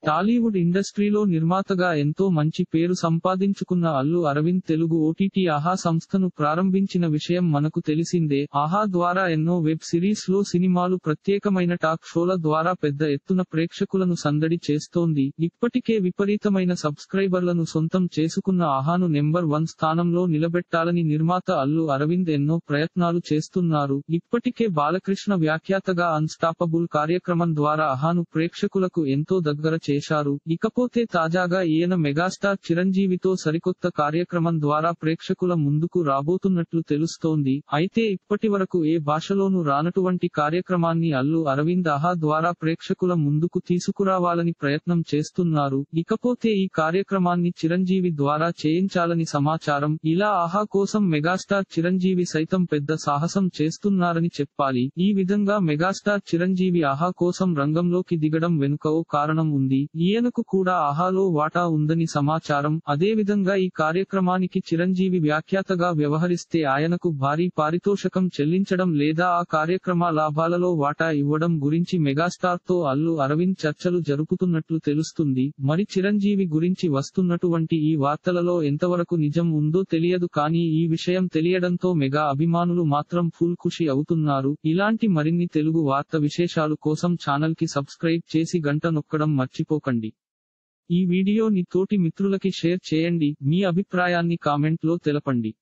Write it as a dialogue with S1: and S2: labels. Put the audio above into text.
S1: టాలీవుడ్ ఇండస్ట్రీలో నిర్మాతగా ఎంతో మంచి పేరు సంపాదించుకున్న అల్లు అరవింద్ తెలుగు ఓటీటీ ఆహా సంస్థను ప్రారంభించిన విషయం మనకు తెలిసిందే ఆహా ద్వారా ఎన్నో వెబ్ సిరీస్ లో సినిమాలు ప్రత్యేకమైన టాక్ షోల ద్వారా పెద్ద ఎత్తున ప్రేక్షకులను సందడి చేస్తోంది ఇప్పటికే విపరీతమైన సబ్స్క్రైబర్లను సొంతం చేసుకున్న ఆహాను నెంబర్ వన్ స్థానంలో నిలబెట్టాలని నిర్మాత అల్లు అరవింద్ ఎన్నో ప్రయత్నాలు చేస్తున్నారు ఇప్పటికే బాలకృష్ణ వ్యాఖ్యాతగా అన్స్టాపబుల్ కార్యక్రమం ద్వారా ఆహాను ప్రేక్షకులకు ఎంతో దగ్గర చేశారు ఇకపోతే తాజాగా ఈయన మెగాస్టార్ చిరంజీవితో సరికొత్త కార్యక్రమం ద్వారా ప్రేక్షకుల ముందుకు రాబోతున్నట్లు తెలుస్తోంది అయితే ఇప్పటి వరకు ఏ భాషలోనూ రానటువంటి కార్యక్రమాన్ని అల్లు అరవింద్ ఆహా ద్వారా ప్రేక్షకుల ముందుకు తీసుకురావాలని ప్రయత్నం చేస్తున్నారు ఇకపోతే ఈ కార్యక్రమాన్ని చిరంజీవి ద్వారా చేయించాలని సమాచారం ఇలా ఆహా కోసం మెగాస్టార్ చిరంజీవి సైతం పెద్ద సాహసం చేస్తున్నారని చెప్పాలి ఈ విధంగా మెగాస్టార్ చిరంజీవి ఆహా కోసం రంగంలోకి దిగడం వెనుక ఓ కారణం ఉంది ఈయనకు కూడా ఆహాలో వాటా ఉందని సమాచారం అదేవిధంగా ఈ కార్యక్రమానికి చిరంజీవి వ్యాఖ్యాతగా వ్యవహరిస్తే ఆయనకు భారీ పారితోషకం చెల్లించడం లేదా ఆ కార్యక్రమ లాభాలలో వాటా ఇవ్వడం గురించి మెగాస్టార్ తో అల్లు అరవింద్ చర్చలు జరుపుతున్నట్లు తెలుస్తుంది మరి చిరంజీవి గురించి వస్తున్నటువంటి ఈ వార్తలలో ఎంతవరకు నిజం ఉందో తెలియదు కానీ ఈ విషయం తెలియడంతో మెగా అభిమానులు మాత్రం ఫుల్ ఖుషి అవుతున్నారు ఇలాంటి మరిన్ని తెలుగు వార్త విశేషాలు కోసం ఛానల్ కి సబ్స్క్రైబ్ చేసి గంట నొక్కడం మర్చిపోకండి ఈ వీడియోని తోటి మిత్రులకి షేర్ చేయండి మీ అభిప్రాయాన్ని కామెంట్ లో తెలపండి